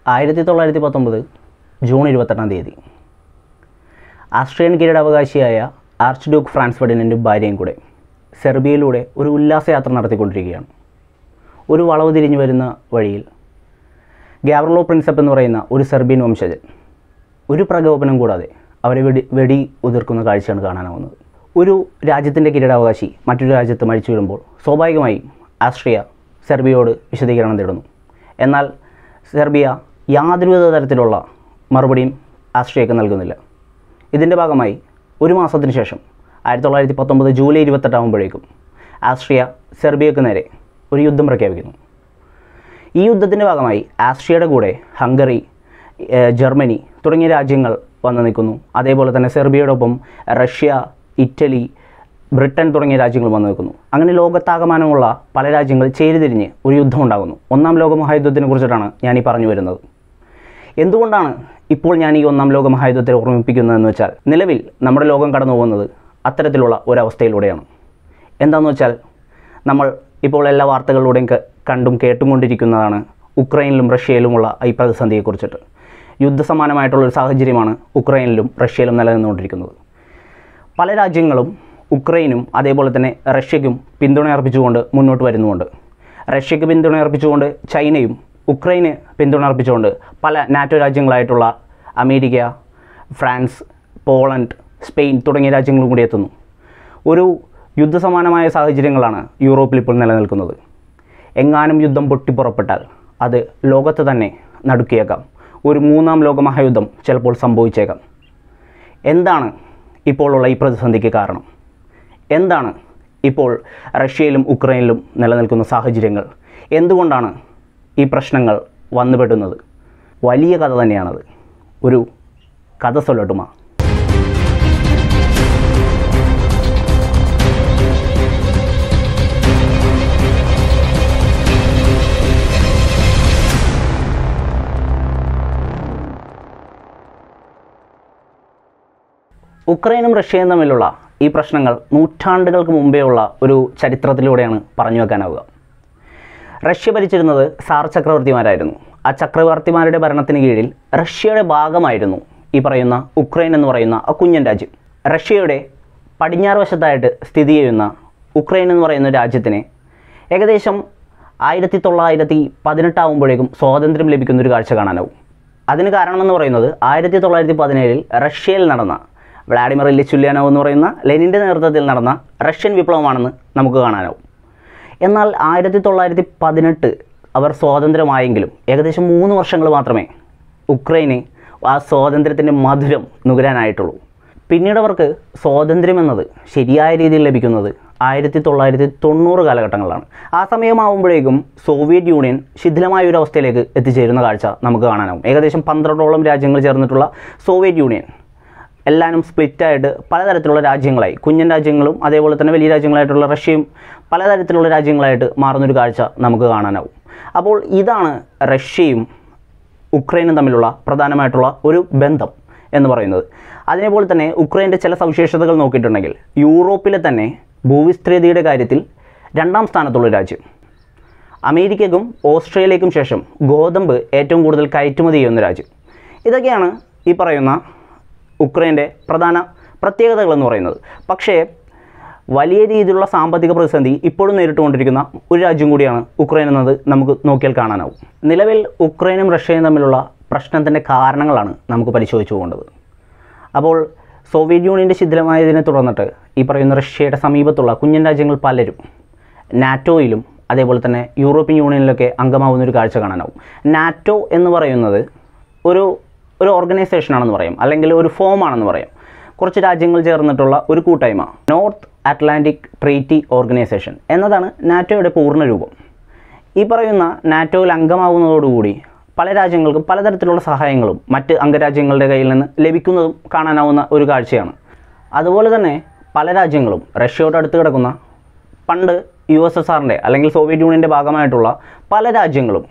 ആയിരത്തി തൊള്ളായിരത്തി പത്തൊമ്പത് ജൂൺ ഇരുപത്തെട്ടാം തീയതി ആസ്ട്രിയൻ കിരീടാവകാശിയായ ആർച്ച് ഡ്യൂക്ക് ഫ്രാൻസ് ഫെർഡിനൻറ്റും ഭാര്യയും കൂടെ സെർബിയയിലൂടെ ഒരു ഉല്ലാസയാത്ര നടത്തിക്കൊണ്ടിരിക്കുകയാണ് ഒരു വളവ് തിരിഞ്ഞു വരുന്ന വഴിയിൽ ഗ്യാബ്രലോ പ്രിൻസപ്പ് എന്ന് പറയുന്ന ഒരു സെർബിയൻ വംശജൻ ഒരു പ്രകോപനം കൂടാതെ അവരെ വെടി വെടി ഉതിർക്കുന്ന കാഴ്ചയാണ് കാണാനാവുന്നത് ഒരു രാജ്യത്തിൻ്റെ കിരീടാവകാശി മറ്റൊരു രാജ്യത്ത് മരിച്ചു വീഴുമ്പോൾ സ്വാഭാവികമായും ആസ്ട്രിയ സെർബിയയോട് വിശദീകരണം തേടുന്നു എന്നാൽ സെർബിയ യാതൊരുവിധ തരത്തിലുള്ള മറുപടിയും ആസ്ട്രിയക്ക് നൽകുന്നില്ല ഇതിൻ്റെ ഭാഗമായി ഒരു മാസത്തിന് ശേഷം ആയിരത്തി തൊള്ളായിരത്തി പത്തൊമ്പത് ജൂലൈ ഇരുപത്തെട്ടാകുമ്പോഴേക്കും ആസ്ട്രിയ സെർബിയക്ക് നേരെ ഒരു യുദ്ധം പ്രഖ്യാപിക്കുന്നു ഈ യുദ്ധത്തിൻ്റെ ഭാഗമായി ആസ്ട്രിയയുടെ കൂടെ ഹംഗറി ഏഹ് ജർമ്മനി തുടങ്ങിയ രാജ്യങ്ങൾ വന്നു നിൽക്കുന്നു അതേപോലെ തന്നെ സെർബിയയോടൊപ്പം റഷ്യ ഇറ്റലി ബ്രിട്ടൻ തുടങ്ങിയ രാജ്യങ്ങൾ വന്നു നിൽക്കുന്നു അങ്ങനെ ലോകത്താകമാനമുള്ള പല രാജ്യങ്ങൾ ചേരിതിരിഞ്ഞ് ഒരു യുദ്ധം ഉണ്ടാകുന്നു ഒന്നാം ലോക മഹായുദ്ധത്തിനെ കുറിച്ചിട്ടാണ് ഞാൻ ഈ പറഞ്ഞു വരുന്നത് എന്തുകൊണ്ടാണ് ഇപ്പോൾ ഞാൻ ഈ ഒന്നാം ലോക മഹായുദ്ധത്തെ ഓർമ്മിപ്പിക്കുന്നതെന്ന് വെച്ചാൽ നിലവിൽ നമ്മുടെ ലോകം കടന്നു പോകുന്നത് അത്തരത്തിലുള്ള ഒരവസ്ഥയിലൂടെയാണ് എന്താണെന്ന് വെച്ചാൽ നമ്മൾ ഇപ്പോൾ എല്ലാ വാർത്തകളിലൂടെയും ക- കണ്ടും കേട്ടുകൊണ്ടിരിക്കുന്നതാണ് ഉക്രൈനിലും റഷ്യയിലുമുള്ള ഈ പ്രതിസന്ധിയെക്കുറിച്ചിട്ട് യുദ്ധസമാനമായിട്ടുള്ളൊരു സാഹചര്യമാണ് ഉക്രൈനിലും റഷ്യയിലും നിലനിന്നുകൊണ്ടിരിക്കുന്നത് പല രാജ്യങ്ങളും ഉക്രൈനും അതേപോലെ തന്നെ റഷ്യയ്ക്കും പിന്തുണ അർപ്പിച്ചുകൊണ്ട് മുന്നോട്ട് വരുന്നുമുണ്ട് റഷ്യയ്ക്ക് പിന്തുണ അർപ്പിച്ചുകൊണ്ട് ചൈനയും ഉക്രൈന് പിന്തുണ അർപ്പിച്ചുകൊണ്ട് പല നാറ്റോ രാജ്യങ്ങളായിട്ടുള്ള അമേരിക്ക ഫ്രാൻസ് പോളണ്ട് സ്പെയിൻ തുടങ്ങിയ രാജ്യങ്ങളും കൂടി എത്തുന്നു ഒരു യുദ്ധസമാനമായ സാഹചര്യങ്ങളാണ് യൂറോപ്പിൽ ഇപ്പോൾ നിലനിൽക്കുന്നത് എങ്ങാനും യുദ്ധം പൊട്ടിപ്പുറപ്പെട്ടാൽ അത് ലോകത്ത് തന്നെ നടുക്കിയേക്കാം ഒരു മൂന്നാം ലോക മഹായുദ്ധം ചിലപ്പോൾ സംഭവിച്ചേക്കാം എന്താണ് ഇപ്പോഴുള്ള ഈ പ്രതിസന്ധിക്ക് കാരണം എന്താണ് ഇപ്പോൾ റഷ്യയിലും ഉക്രൈനിലും നിലനിൽക്കുന്ന സാഹചര്യങ്ങൾ എന്തുകൊണ്ടാണ് ഈ പ്രശ്നങ്ങൾ വന്നുപെടുന്നത് വലിയ കഥ തന്നെയാണത് ഒരു കഥ സൊല്ലട്ടുമാ ഉക്രൈനും റഷ്യയും തമ്മിലുള്ള ഈ പ്രശ്നങ്ങൾ നൂറ്റാണ്ടുകൾക്ക് മുമ്പേ ഉള്ള ഒരു ചരിത്രത്തിലൂടെയാണ് പറഞ്ഞു വെക്കാനാവുക റഷ്യ ഭരിച്ചിരുന്നത് സാർ ചക്രവർത്തിമാരായിരുന്നു ആ ചക്രവർത്തിമാരുടെ ഭരണത്തിന് കീഴിൽ റഷ്യയുടെ ഭാഗമായിരുന്നു ഈ പറയുന്ന ഉക്രൈൻ എന്ന് പറയുന്ന ആ കുഞ്ഞൻ രാജ്യം റഷ്യയുടെ പടിഞ്ഞാറ് വശത്തായിട്ട് സ്ഥിതി ചെയ്യുന്ന ഉക്രൈൻ എന്ന് പറയുന്ന രാജ്യത്തിന് ഏകദേശം ആയിരത്തി തൊള്ളായിരത്തി പതിനെട്ടാവുമ്പോഴേക്കും സ്വാതന്ത്ര്യം ലഭിക്കുന്ന ഒരു കാഴ്ച കാണാനാവും അതിന് കാരണമെന്ന് പറയുന്നത് ആയിരത്തി തൊള്ളായിരത്തി പതിനേഴിൽ റഷ്യയിൽ നടന്ന വ്ളാഡിമിർ ഇല്ലിച്ച് ഉല്യാനോവ് എന്ന് പറയുന്ന ലെനിൻ്റെ നേതൃത്വത്തിൽ നടന്ന റഷ്യൻ വിപ്ലവമാണെന്ന് നമുക്ക് കാണാനാവും എന്നാൽ ആയിരത്തി തൊള്ളായിരത്തി പതിനെട്ട് അവർ സ്വാതന്ത്ര്യമായെങ്കിലും ഏകദേശം മൂന്ന് വർഷങ്ങൾ മാത്രമേ ഉക്രൈന് ആ സ്വാതന്ത്ര്യത്തിൻ്റെ മധുരം നുകരാനായിട്ടുള്ളൂ പിന്നീട് അവർക്ക് സ്വാതന്ത്ര്യം എന്നത് ശരിയായ രീതിയിൽ ലഭിക്കുന്നത് ആയിരത്തി തൊള്ളായിരത്തി തൊണ്ണൂറ് കാലഘട്ടങ്ങളിലാണ് ആ സമയമാകുമ്പോഴേക്കും സോവിയറ്റ് യൂണിയൻ ശിഥിലമായ ഒരു അവസ്ഥയിലേക്ക് എത്തിച്ചേരുന്ന കാഴ്ച നമുക്ക് കാണാനാവും ഏകദേശം പന്ത്രണ്ടോളം രാജ്യങ്ങൾ ചേർന്നിട്ടുള്ള സോവിയറ്റ് യൂണിയൻ എല്ലാവരും സ്പ്ലിറ്റായിട്ട് പലതരത്തിലുള്ള രാജ്യങ്ങളായി കുഞ്ഞൻ രാജ്യങ്ങളും അതേപോലെ തന്നെ വലിയ രാജ്യങ്ങളായിട്ടുള്ള റഷ്യയും പലതരത്തിലുള്ള രാജ്യങ്ങളായിട്ട് മാറുന്നൊരു കാഴ്ച നമുക്ക് കാണാനാവും അപ്പോൾ ഇതാണ് റഷ്യയും ഉക്രൈനും തമ്മിലുള്ള പ്രധാനമായിട്ടുള്ള ഒരു ബന്ധം എന്ന് പറയുന്നത് അതിനെപോലെ തന്നെ ഉക്രൈൻ്റെ ചില സവിശേഷതകൾ നോക്കിയിട്ടുണ്ടെങ്കിൽ യൂറോപ്പിലെ തന്നെ ഭൂവിസ്തൃതിയുടെ കാര്യത്തിൽ രണ്ടാം സ്ഥാനത്തുള്ള രാജ്യം അമേരിക്കയ്ക്കും ഓസ്ട്രേലിയക്കും ശേഷം ഗോതമ്പ് ഏറ്റവും കൂടുതൽ കയറ്റുമതി ചെയ്യുന്ന രാജ്യം ഇതൊക്കെയാണ് ഈ പറയുന്ന ഉക്രൈൻ്റെ പ്രധാന പ്രത്യേകതകളെന്ന് പറയുന്നത് പക്ഷേ വലിയ രീതിയിലുള്ള സാമ്പത്തിക പ്രതിസന്ധി ഇപ്പോഴും നേരിട്ടുകൊണ്ടിരിക്കുന്ന ഒരു രാജ്യം കൂടിയാണ് ഉക്രൈൻ എന്നത് നമുക്ക് നോക്കിയാൽ കാണാനാവും നിലവിൽ ഉക്രൈനും റഷ്യയും തമ്മിലുള്ള പ്രശ്നത്തിൻ്റെ കാരണങ്ങളാണ് നമുക്ക് പരിശോധിച്ചു പോകേണ്ടത് അപ്പോൾ സോവിയറ്റ് യൂണിയൻ്റെ ശിഥിലമായതിനെ തുടർന്നിട്ട് ഈ പറയുന്ന റഷ്യയുടെ സമീപത്തുള്ള കുഞ്ഞൻ രാജ്യങ്ങൾ പലരും നാറ്റോയിലും അതേപോലെ തന്നെ യൂറോപ്യൻ യൂണിയനിലൊക്കെ അംഗമാവുന്ന ഒരു കാഴ്ച കാണാനാവും നാറ്റോ എന്ന് പറയുന്നത് ഒരു ഒരു ഓർഗനൈസേഷനാണെന്ന് പറയാം അല്ലെങ്കിൽ ഒരു ഫോമാണെന്ന് പറയാം കുറച്ച് രാജ്യങ്ങൾ ചേർന്നിട്ടുള്ള ഒരു കൂട്ടായ്മ നോർത്ത് അറ്റ്ലാന്റിക് ട്രീറ്റി ഓർഗനൈസേഷൻ എന്നതാണ് നാറ്റോയുടെ പൂർണ്ണ രൂപം ഈ പറയുന്ന നാറ്റോയിൽ അംഗമാവുന്നതോടുകൂടി പല രാജ്യങ്ങൾക്കും പലതരത്തിലുള്ള സഹായങ്ങളും മറ്റ് അംഗരാജ്യങ്ങളുടെ കയ്യിൽ നിന്ന് ലഭിക്കുന്നതും കാണാനാവുന്ന ഒരു കാഴ്ചയാണ് അതുപോലെ തന്നെ പല രാജ്യങ്ങളും റഷ്യയോട് അടുത്ത് കിടക്കുന്ന പണ്ട് യു എസ് എസ് ആറിൻ്റെ അല്ലെങ്കിൽ സോവിയറ്റ് യൂണിയൻ്റെ ഭാഗമായിട്ടുള്ള പല രാജ്യങ്ങളും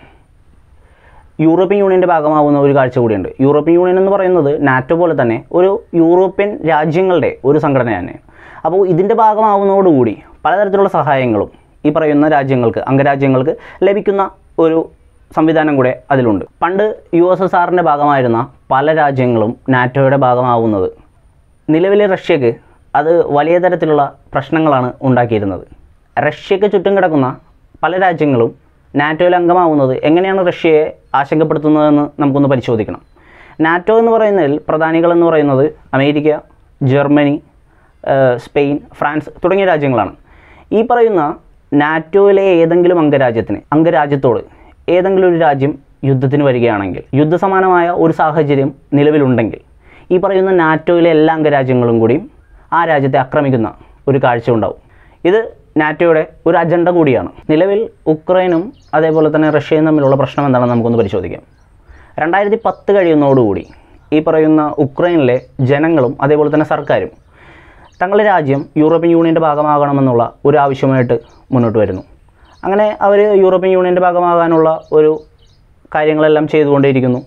യൂറോപ്യൻ യൂണിയൻ്റെ ഭാഗമാവുന്ന ഒരു കാഴ്ച കൂടിയുണ്ട് യൂറോപ്യൻ യൂണിയൻ എന്ന് പറയുന്നത് നാറ്റോ പോലെ തന്നെ ഒരു യൂറോപ്യൻ രാജ്യങ്ങളുടെ ഒരു സംഘടന തന്നെ അപ്പോൾ ഇതിൻ്റെ ഭാഗമാവുന്നതോടുകൂടി പലതരത്തിലുള്ള സഹായങ്ങളും ഈ പറയുന്ന രാജ്യങ്ങൾക്ക് അംഗരാജ്യങ്ങൾക്ക് ലഭിക്കുന്ന ഒരു സംവിധാനം കൂടെ അതിലുണ്ട് പണ്ട് യു എസ് എസ് ആറിൻ്റെ ഭാഗമായിരുന്ന പല രാജ്യങ്ങളും നാറ്റോയുടെ ഭാഗമാവുന്നത് നിലവിലെ റഷ്യക്ക് അത് വലിയ തരത്തിലുള്ള പ്രശ്നങ്ങളാണ് ഉണ്ടാക്കിയിരുന്നത് റഷ്യക്ക് ചുറ്റും കിടക്കുന്ന പല രാജ്യങ്ങളും നാറ്റോയിൽ അംഗമാവുന്നത് എങ്ങനെയാണ് റഷ്യയെ ആശങ്കപ്പെടുത്തുന്നതെന്ന് നമുക്കൊന്ന് പരിശോധിക്കണം നാറ്റോ എന്ന് പറയുന്നതിൽ പ്രധാനികൾ എന്ന് പറയുന്നത് അമേരിക്ക ജർമ്മനി ഏഹ് സ്പെയിൻ ഫ്രാൻസ് തുടങ്ങിയ രാജ്യങ്ങളാണ് ഈ പറയുന്ന നാറ്റോയിലെ ഏതെങ്കിലും അംഗരാജ്യത്തിന് അംഗരാജ്യത്തോട് ഏതെങ്കിലും ഒരു രാജ്യം യുദ്ധത്തിന് വരികയാണെങ്കിൽ യുദ്ധസമാനമായ ഒരു സാഹചര്യം നിലവിലുണ്ടെങ്കിൽ ഈ പറയുന്ന നാറ്റോയിലെ എല്ലാ അംഗരാജ്യങ്ങളും കൂടിയും ആ രാജ്യത്തെ ആക്രമിക്കുന്ന ഒരു കാഴ്ച ഉണ്ടാവും ഇത് നാറ്റോയുടെ ഒരു അജണ്ട കൂടിയാണ് നിലവിൽ ഉക്രൈനും അതേപോലെ തന്നെ റഷ്യയും തമ്മിലുള്ള പ്രശ്നം എന്താണെന്ന് നമുക്കൊന്ന് പരിശോധിക്കാം രണ്ടായിരത്തി പത്ത് കഴിയുന്നതോടുകൂടി ഈ പറയുന്ന ഉക്രൈനിലെ ജനങ്ങളും അതേപോലെ തന്നെ സർക്കാരും തങ്ങളുടെ രാജ്യം യൂറോപ്യൻ യൂണിയൻ്റെ ഭാഗമാകണമെന്നുള്ള ഒരു ആവശ്യമായിട്ട് മുന്നോട്ട് വരുന്നു അങ്ങനെ അവർ യൂറോപ്യൻ യൂണിയൻ്റെ ഭാഗമാകാനുള്ള ഒരു കാര്യങ്ങളെല്ലാം ചെയ്തുകൊണ്ടേയിരിക്കുന്നു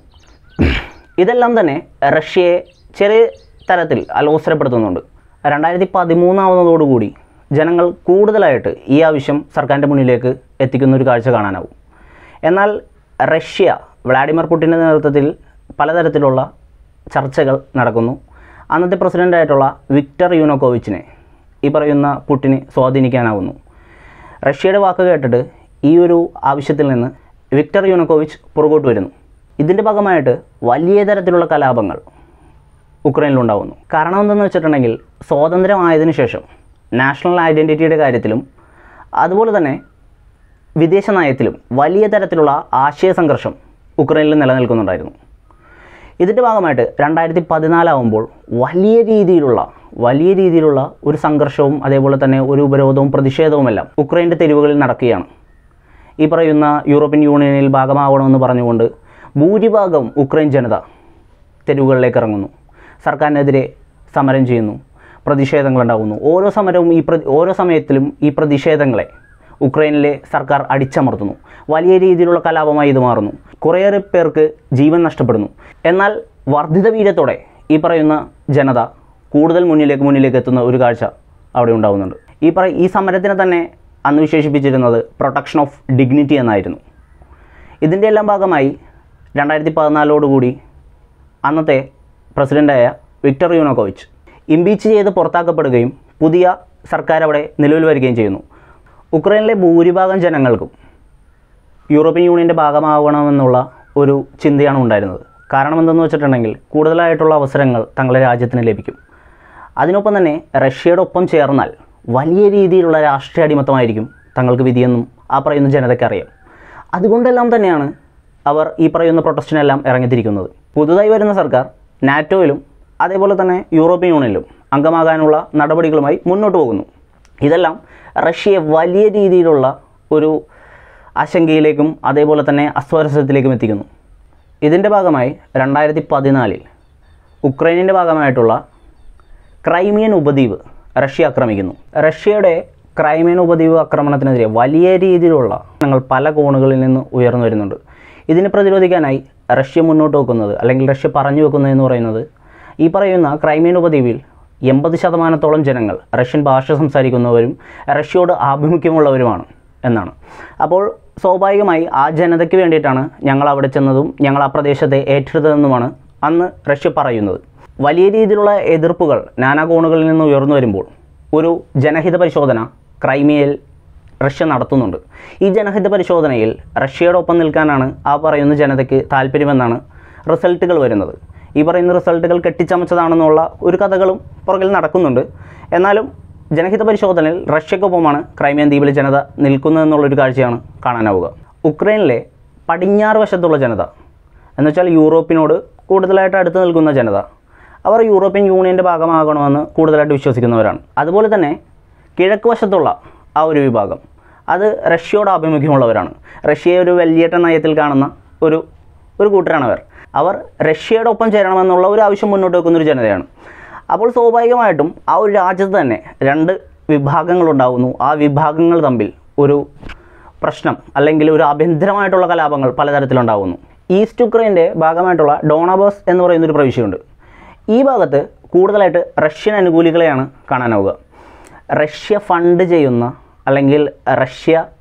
ഇതെല്ലാം തന്നെ റഷ്യയെ ചെറിയ തരത്തിൽ അലോസരപ്പെടുത്തുന്നുണ്ട് രണ്ടായിരത്തി പതിമൂന്നാവുന്നതോടുകൂടി ജനങ്ങൾ കൂടുതലായിട്ട് ഈ ആവശ്യം സർക്കാരിൻ്റെ മുന്നിലേക്ക് എത്തിക്കുന്ന ഒരു കാഴ്ച കാണാനാവും എന്നാൽ റഷ്യ വ്ളാഡിമിർ പുടിൻ്റെ നേതൃത്വത്തിൽ പലതരത്തിലുള്ള ചർച്ചകൾ നടക്കുന്നു അന്നത്തെ പ്രസിഡൻ്റായിട്ടുള്ള വിക്ടർ യൂനോക്കോവിച്ചിനെ ഈ പറയുന്ന പുട്ടിന് സ്വാധീനിക്കാനാവുന്നു റഷ്യയുടെ വാക്ക് കേട്ടിട്ട് ഈ ഒരു ആവശ്യത്തിൽ നിന്ന് വിക്ടർ യൂനോക്കോവിച്ച് പുറകോട്ട് വരുന്നു ഇതിൻ്റെ ഭാഗമായിട്ട് വലിയ തരത്തിലുള്ള കലാപങ്ങൾ ഉക്രൈനിലുണ്ടാവുന്നു കാരണം എന്തെന്ന് വെച്ചിട്ടുണ്ടെങ്കിൽ സ്വാതന്ത്ര്യമായതിനു ശേഷം നാഷണൽ ഐഡൻറ്റിറ്റിയുടെ കാര്യത്തിലും അതുപോലെ തന്നെ വിദേശ നയത്തിലും വലിയ തരത്തിലുള്ള ആശയ സംഘർഷം ഉക്രൈനിൽ നിലനിൽക്കുന്നുണ്ടായിരുന്നു ഇതിൻ്റെ ഭാഗമായിട്ട് രണ്ടായിരത്തി പതിനാലാവുമ്പോൾ വലിയ രീതിയിലുള്ള വലിയ രീതിയിലുള്ള ഒരു സംഘർഷവും അതേപോലെ തന്നെ ഒരു ഉപരോധവും പ്രതിഷേധവുമെല്ലാം ഉക്രൈൻ്റെ തെരുവുകളിൽ നടക്കുകയാണ് ഈ പറയുന്ന യൂറോപ്യൻ യൂണിയനിൽ ഭാഗമാവണമെന്ന് പറഞ്ഞുകൊണ്ട് ഭൂരിഭാഗം ഉക്രൈൻ ജനത തെരുവുകളിലേക്ക് ഇറങ്ങുന്നു സർക്കാരിനെതിരെ സമരം ചെയ്യുന്നു പ്രതിഷേധങ്ങളുണ്ടാകുന്നു ഓരോ സമരവും ഈ പ്ര ഓരോ സമയത്തിലും ഈ പ്രതിഷേധങ്ങളെ ഉക്രൈനിലെ സർക്കാർ അടിച്ചമർത്തുന്നു വലിയ രീതിയിലുള്ള കലാപമായി ഇത് മാറുന്നു കുറേയേറെ പേർക്ക് ജീവൻ നഷ്ടപ്പെടുന്നു എന്നാൽ വർദ്ധിത വീര്യത്തോടെ ഈ പറയുന്ന ജനത കൂടുതൽ മുന്നിലേക്ക് മുന്നിലേക്ക് എത്തുന്ന ഒരു കാഴ്ച അവിടെ ഉണ്ടാകുന്നുണ്ട് ഈ പറ ഈ സമരത്തിനെ തന്നെ അന്ന് വിശേഷിപ്പിച്ചിരുന്നത് പ്രൊട്ടക്ഷൻ ഓഫ് ഡിഗ്നിറ്റി എന്നായിരുന്നു ഇതിൻ്റെ എല്ലാം ഭാഗമായി രണ്ടായിരത്തി പതിനാലോടുകൂടി അന്നത്തെ പ്രസിഡൻ്റായ വിക്ടർ യൂനോക്കോവിച്ച് ഇംപീച്ച് ചെയ്ത് പുറത്താക്കപ്പെടുകയും പുതിയ സർക്കാർ അവിടെ നിലവിൽ വരികയും ചെയ്യുന്നു ഉക്രൈനിലെ ഭൂരിഭാഗം ജനങ്ങൾക്കും യൂറോപ്യൻ യൂണിയൻ്റെ ഭാഗമാകണമെന്നുള്ള ഒരു ചിന്തയാണ് ഉണ്ടായിരുന്നത് കാരണം എന്തെന്ന് വെച്ചിട്ടുണ്ടെങ്കിൽ കൂടുതലായിട്ടുള്ള അവസരങ്ങൾ തങ്ങളുടെ രാജ്യത്തിന് ലഭിക്കും അതിനൊപ്പം തന്നെ റഷ്യയുടെ ഒപ്പം ചേർന്നാൽ വലിയ രീതിയിലുള്ള രാഷ്ട്രീയ അടിമത്തമായിരിക്കും തങ്ങൾക്ക് വിധിയെന്നും ആ പറയുന്ന ജനതയ്ക്ക് അറിയാം അതുകൊണ്ടെല്ലാം തന്നെയാണ് അവർ ഈ പറയുന്ന പ്രൊട്ടസ്റ്റിനെല്ലാം ഇറങ്ങിത്തിരിക്കുന്നത് പുതുതായി വരുന്ന സർക്കാർ നാറ്റോയിലും അതേപോലെ തന്നെ യൂറോപ്യൻ യൂണിയനിലും അംഗമാകാനുള്ള നടപടികളുമായി മുന്നോട്ട് പോകുന്നു ഇതെല്ലാം റഷ്യയെ വലിയ രീതിയിലുള്ള ഒരു ആശങ്കയിലേക്കും അതേപോലെ തന്നെ അസ്വാരസ്യത്തിലേക്കും എത്തിക്കുന്നു ഇതിൻ്റെ ഭാഗമായി രണ്ടായിരത്തി പതിനാലിൽ ഉക്രൈനിൻ്റെ ഭാഗമായിട്ടുള്ള ക്രൈമിയൻ ഉപദ്വീപ് റഷ്യ ആക്രമിക്കുന്നു റഷ്യയുടെ ക്രൈമിയൻ ഉപദ്വീപ് ആക്രമണത്തിനെതിരെ വലിയ രീതിയിലുള്ള ഞങ്ങൾ പല കോണുകളിൽ നിന്ന് ഉയർന്നു വരുന്നുണ്ട് ഇതിനെ പ്രതിരോധിക്കാനായി റഷ്യ മുന്നോട്ട് വെക്കുന്നത് അല്ലെങ്കിൽ റഷ്യ പറഞ്ഞു വെക്കുന്നതെന്ന് പറയുന്നത് ഈ പറയുന്ന ക്രൈമിയൻ ഉപദ്വീപിൽ എൺപത് ശതമാനത്തോളം ജനങ്ങൾ റഷ്യൻ ഭാഷ സംസാരിക്കുന്നവരും റഷ്യയോട് ആഭിമുഖ്യമുള്ളവരുമാണ് എന്നാണ് അപ്പോൾ സ്വാഭാവികമായി ആ ജനതയ്ക്ക് വേണ്ടിയിട്ടാണ് ഞങ്ങൾ അവിടെ ചെന്നതും ഞങ്ങൾ ആ പ്രദേശത്തെ ഏറ്റെടുത്തതെന്നുമാണ് അന്ന് റഷ്യ പറയുന്നത് വലിയ രീതിയിലുള്ള എതിർപ്പുകൾ നാനാ കോണുകളിൽ നിന്ന് ഉയർന്നു വരുമ്പോൾ ഒരു ജനഹിത പരിശോധന ക്രൈമിയയിൽ റഷ്യ നടത്തുന്നുണ്ട് ഈ ജനഹിത പരിശോധനയിൽ റഷ്യയുടെ ഒപ്പം നിൽക്കാനാണ് ആ പറയുന്ന ജനതയ്ക്ക് താല്പര്യമെന്നാണ് റിസൾട്ടുകൾ വരുന്നത് ഈ പറയുന്ന റിസൾട്ടുകൾ കെട്ടിച്ചമച്ചതാണെന്നുള്ള ഒരു കഥകളും പുറകിൽ നടക്കുന്നുണ്ട് എന്നാലും ജനഹിത പരിശോധനയിൽ റഷ്യക്കൊപ്പമാണ് ക്രൈമിയൻ ദ്വീപിലെ ജനത നിൽക്കുന്നതെന്നുള്ളൊരു കാഴ്ചയാണ് കാണാനാവുക ഉക്രൈനിലെ പടിഞ്ഞാറ് വശത്തുള്ള ജനത എന്നുവെച്ചാൽ യൂറോപ്പിനോട് കൂടുതലായിട്ട് അടുത്ത് നിൽക്കുന്ന ജനത അവർ യൂറോപ്യൻ യൂണിയൻ്റെ ഭാഗമാകണമെന്ന് കൂടുതലായിട്ട് വിശ്വസിക്കുന്നവരാണ് അതുപോലെ തന്നെ കിഴക്ക് വശത്തുള്ള ആ ഒരു വിഭാഗം അത് റഷ്യയോട് ആഭിമുഖ്യമുള്ളവരാണ് റഷ്യയെ ഒരു വലിയേട്ട നയത്തിൽ കാണുന്ന ഒരു ഒരു കൂട്ടരാണ് അവർ അവർ റഷ്യയുടെ ഒപ്പം ചേരണമെന്നുള്ള ഒരു ആവശ്യം മുന്നോട്ട് വെക്കുന്ന ഒരു ജനതയാണ് അപ്പോൾ സ്വാഭാവികമായിട്ടും ആ ഒരു രാജ്യത്ത് തന്നെ രണ്ട് വിഭാഗങ്ങളുണ്ടാകുന്നു ആ വിഭാഗങ്ങൾ തമ്മിൽ ഒരു പ്രശ്നം അല്ലെങ്കിൽ ഒരു ആഭ്യന്തരമായിട്ടുള്ള കലാപങ്ങൾ പലതരത്തിലുണ്ടാകുന്നു ഈസ്റ്റ് യുക്രൈൻ്റെ ഭാഗമായിട്ടുള്ള ഡോണബോസ് എന്ന് പറയുന്ന ഒരു പ്രവിശ്യയുണ്ട് ഈ ഭാഗത്ത് കൂടുതലായിട്ട് റഷ്യൻ അനുകൂലികളെയാണ് കാണാനാവുക റഷ്യ ഫണ്ട് ചെയ്യുന്ന അല്ലെങ്കിൽ റഷ്യ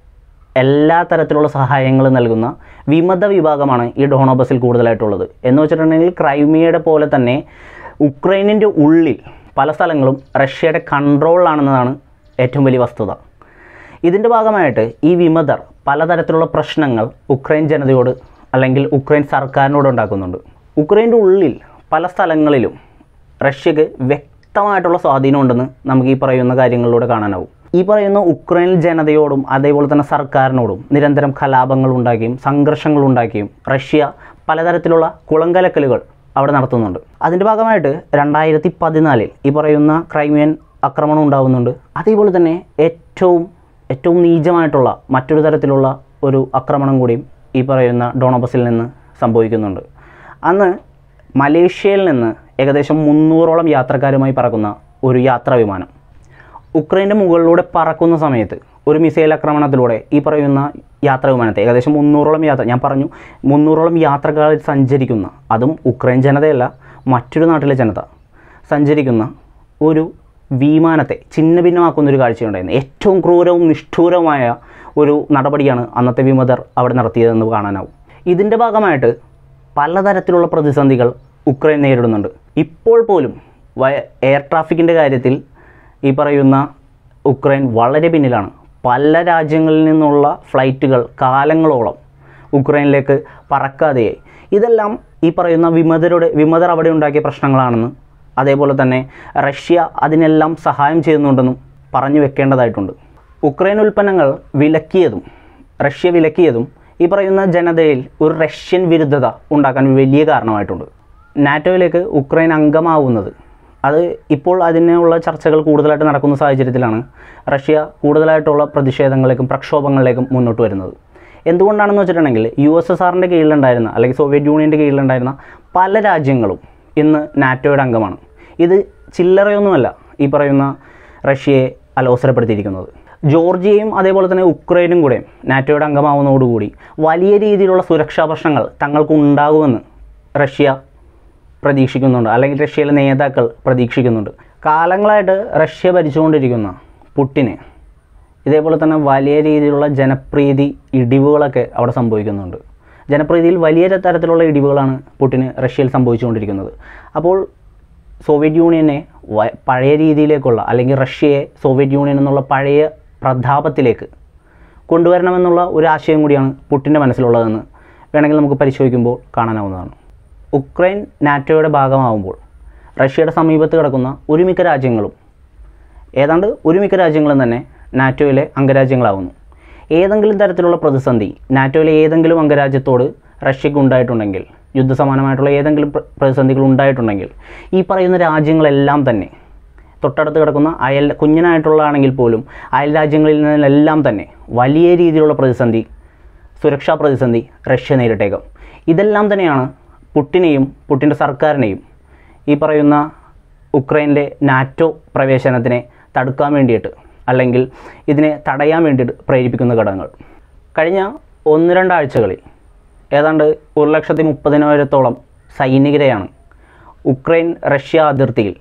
എല്ലാ തരത്തിലുള്ള സഹായങ്ങളും നൽകുന്ന വിമത വിഭാഗമാണ് ഈ ഡോണോബസിൽ കൂടുതലായിട്ടുള്ളത് എന്ന് വെച്ചിട്ടുണ്ടെങ്കിൽ ക്രൈമിയയുടെ പോലെ തന്നെ ഉക്രൈനിൻ്റെ ഉള്ളിൽ പല സ്ഥലങ്ങളും റഷ്യയുടെ കൺട്രോളിലാണെന്നതാണ് ഏറ്റവും വലിയ വസ്തുത ഇതിൻ്റെ ഭാഗമായിട്ട് ഈ വിമതർ പലതരത്തിലുള്ള പ്രശ്നങ്ങൾ ഉക്രൈൻ ജനതയോട് അല്ലെങ്കിൽ ഉക്രൈൻ സർക്കാരിനോട് ഉണ്ടാക്കുന്നുണ്ട് ഉക്രൈൻ്റെ ഉള്ളിൽ പല സ്ഥലങ്ങളിലും റഷ്യക്ക് വ്യക്തമായിട്ടുള്ള സ്വാധീനമുണ്ടെന്ന് നമുക്ക് ഈ പറയുന്ന കാര്യങ്ങളിലൂടെ കാണാനാവും ഈ പറയുന്ന ഉക്രൈൻ ജനതയോടും അതേപോലെ തന്നെ സർക്കാരിനോടും നിരന്തരം കലാപങ്ങൾ ഉണ്ടാക്കിയും സംഘർഷങ്ങൾ ഉണ്ടാക്കിയും റഷ്യ പലതരത്തിലുള്ള കുളങ്കലക്കലുകൾ അവിടെ നടത്തുന്നുണ്ട് അതിൻ്റെ ഭാഗമായിട്ട് രണ്ടായിരത്തി പതിനാലിൽ ഈ പറയുന്ന ക്രൈമിയൻ ആക്രമണം ഉണ്ടാകുന്നുണ്ട് അതേപോലെ തന്നെ ഏറ്റവും ഏറ്റവും നീചമായിട്ടുള്ള മറ്റൊരു തരത്തിലുള്ള ഒരു ആക്രമണം കൂടിയും ഈ പറയുന്ന ഡോണബസിൽ നിന്ന് സംഭവിക്കുന്നുണ്ട് അന്ന് മലേഷ്യയിൽ നിന്ന് ഏകദേശം മുന്നൂറോളം യാത്രക്കാരുമായി പറക്കുന്ന ഒരു യാത്രാ വിമാനം ഉക്രൈൻ്റെ മുകളിലൂടെ പറക്കുന്ന സമയത്ത് ഒരു മിസൈൽ ആക്രമണത്തിലൂടെ ഈ പറയുന്ന യാത്രാ വിമാനത്തെ ഏകദേശം മുന്നൂറോളം യാത്ര ഞാൻ പറഞ്ഞു മുന്നൂറോളം യാത്രക്കാർ സഞ്ചരിക്കുന്ന അതും ഉക്രൈൻ ജനതയല്ല മറ്റൊരു നാട്ടിലെ ജനത സഞ്ചരിക്കുന്ന ഒരു വിമാനത്തെ ഛിന്ന ഭിന്നമാക്കുന്ന ഒരു കാഴ്ചയുണ്ടായിരുന്നു ഏറ്റവും ക്രൂരവും നിഷ്ഠൂരവുമായ ഒരു നടപടിയാണ് അന്നത്തെ വിമതർ അവിടെ നടത്തിയതെന്ന് കാണാനാവും ഇതിൻ്റെ ഭാഗമായിട്ട് പലതരത്തിലുള്ള പ്രതിസന്ധികൾ ഉക്രൈൻ നേരിടുന്നുണ്ട് ഇപ്പോൾ പോലും വയ- എയർ ട്രാഫിക്കിൻ്റെ കാര്യത്തിൽ ഈ പറയുന്ന ഉക്രൈൻ വളരെ പിന്നിലാണ് പല രാജ്യങ്ങളിൽ നിന്നുള്ള ഫ്ലൈറ്റുകൾ കാലങ്ങളോളം ഉക്രൈനിലേക്ക് പറക്കാതെയായി ഇതെല്ലാം ഈ പറയുന്ന വിമതരുടെ വിമതർ അവിടെ ഉണ്ടാക്കിയ പ്രശ്നങ്ങളാണെന്ന് അതേപോലെ തന്നെ റഷ്യ അതിനെല്ലാം സഹായം ചെയ്യുന്നുണ്ടെന്നും പറഞ്ഞു വെക്കേണ്ടതായിട്ടുണ്ട് ഉക്രൈൻ ഉൽപ്പന്നങ്ങൾ വിലക്കിയതും റഷ്യ വിലക്കിയതും ഈ പറയുന്ന ജനതയിൽ ഒരു റഷ്യൻ വിരുദ്ധത ഉണ്ടാക്കാൻ വലിയ കാരണമായിട്ടുണ്ട് നാറ്റോയിലേക്ക് ഉക്രൈൻ അംഗമാവുന്നത് അത് ഇപ്പോൾ അതിനുള്ള ചർച്ചകൾ കൂടുതലായിട്ട് നടക്കുന്ന സാഹചര്യത്തിലാണ് റഷ്യ കൂടുതലായിട്ടുള്ള പ്രതിഷേധങ്ങളിലേക്കും പ്രക്ഷോഭങ്ങളിലേക്കും മുന്നോട്ട് വരുന്നത് എന്തുകൊണ്ടാണെന്ന് വെച്ചിട്ടുണ്ടെങ്കിൽ യു എസ് എസ് ആറിൻ്റെ കീഴിലുണ്ടായിരുന്ന അല്ലെങ്കിൽ സോവിയറ്റ് യൂണിയൻ്റെ കീഴിലുണ്ടായിരുന്ന പല രാജ്യങ്ങളും ഇന്ന് നാറ്റോയുടെ അംഗമാണ് ഇത് ചില്ലറയൊന്നുമല്ല ഈ പറയുന്ന റഷ്യയെ അലോസരപ്പെടുത്തിയിരിക്കുന്നത് ജോർജിയയും അതേപോലെ തന്നെ ഉക്രൈനും കൂടെ നാറ്റോയുടെ അംഗമാവുന്നതോടുകൂടി വലിയ രീതിയിലുള്ള സുരക്ഷാ പ്രശ്നങ്ങൾ തങ്ങൾക്ക് ഉണ്ടാകുമെന്ന് റഷ്യ പ്രതീക്ഷിക്കുന്നുണ്ട് അല്ലെങ്കിൽ റഷ്യയിലെ നേതാക്കൾ പ്രതീക്ഷിക്കുന്നുണ്ട് കാലങ്ങളായിട്ട് റഷ്യ ഭരിച്ചുകൊണ്ടിരിക്കുന്ന പുട്ടിന് ഇതേപോലെ തന്നെ വലിയ രീതിയിലുള്ള ജനപ്രീതി ഇടിവുകളൊക്കെ അവിടെ സംഭവിക്കുന്നുണ്ട് ജനപ്രീതിയിൽ വലിയ തരത്തിലുള്ള ഇടിവുകളാണ് പുട്ടിന് റഷ്യയിൽ സംഭവിച്ചുകൊണ്ടിരിക്കുന്നത് അപ്പോൾ സോവിയറ്റ് യൂണിയനെ വ- പഴയ രീതിയിലേക്കുള്ള അല്ലെങ്കിൽ റഷ്യയെ സോവിയറ്റ് യൂണിയൻ എന്നുള്ള പഴയ പ്രതാപത്തിലേക്ക് കൊണ്ടുവരണമെന്നുള്ള ഒരു ആശയം കൂടിയാണ് പുട്ടിൻ്റെ മനസ്സിലുള്ളതെന്ന് വേണമെങ്കിൽ നമുക്ക് പരിശോധിക്കുമ്പോൾ കാണാനാവുന്നതാണ് ഉക്രൈൻ നാറ്റോയുടെ ഭാഗമാവുമ്പോൾ റഷ്യയുടെ സമീപത്ത് കിടക്കുന്ന ഒരുമിക്ക രാജ്യങ്ങളും ഏതാണ്ട് ഒരുമിക്ക രാജ്യങ്ങളും തന്നെ നാറ്റോയിലെ അംഗരാജ്യങ്ങളാവുന്നു ഏതെങ്കിലും തരത്തിലുള്ള പ്രതിസന്ധി നാറ്റോയിലെ ഏതെങ്കിലും അംഗരാജ്യത്തോട് റഷ്യക്ക് ഉണ്ടായിട്ടുണ്ടെങ്കിൽ യുദ്ധസമാനമായിട്ടുള്ള ഏതെങ്കിലും പ്ര- പ്രതിസന്ധികൾ ഉണ്ടായിട്ടുണ്ടെങ്കിൽ ഈ പറയുന്ന രാജ്യങ്ങളെല്ലാം തന്നെ തൊട്ടടുത്ത് കിടക്കുന്ന അയൽ കുഞ്ഞനായിട്ടുള്ളതാണെങ്കിൽ പോലും അയൽ രാജ്യങ്ങളിൽ നിന്നെല്ലാം തന്നെ വലിയ രീതിയിലുള്ള പ്രതിസന്ധി സുരക്ഷാ പ്രതിസന്ധി റഷ്യ നേരിട്ടേക്കാം ഇതെല്ലാം തന്നെയാണ് പുട്ടിനെയും പുട്ടിൻ്റെ സർക്കാരിനെയും ഈ പറയുന്ന ഉക്രൈനിലെ നാറ്റോ പ്രവേശനത്തിനെ തടുക്കാൻ വേണ്ടിയിട്ട് അല്ലെങ്കിൽ ഇതിനെ തടയാൻ വേണ്ടിയിട്ട് പ്രേരിപ്പിക്കുന്ന ഘടകങ്ങൾ കഴിഞ്ഞ ഒന്ന് രണ്ടാഴ്ചകളിൽ ഏതാണ്ട് ഒരു ലക്ഷത്തി മുപ്പതിനായിരത്തോളം സൈനികരെയാണ് ഉക്രൈൻ റഷ്യ അതിർത്തിയിൽ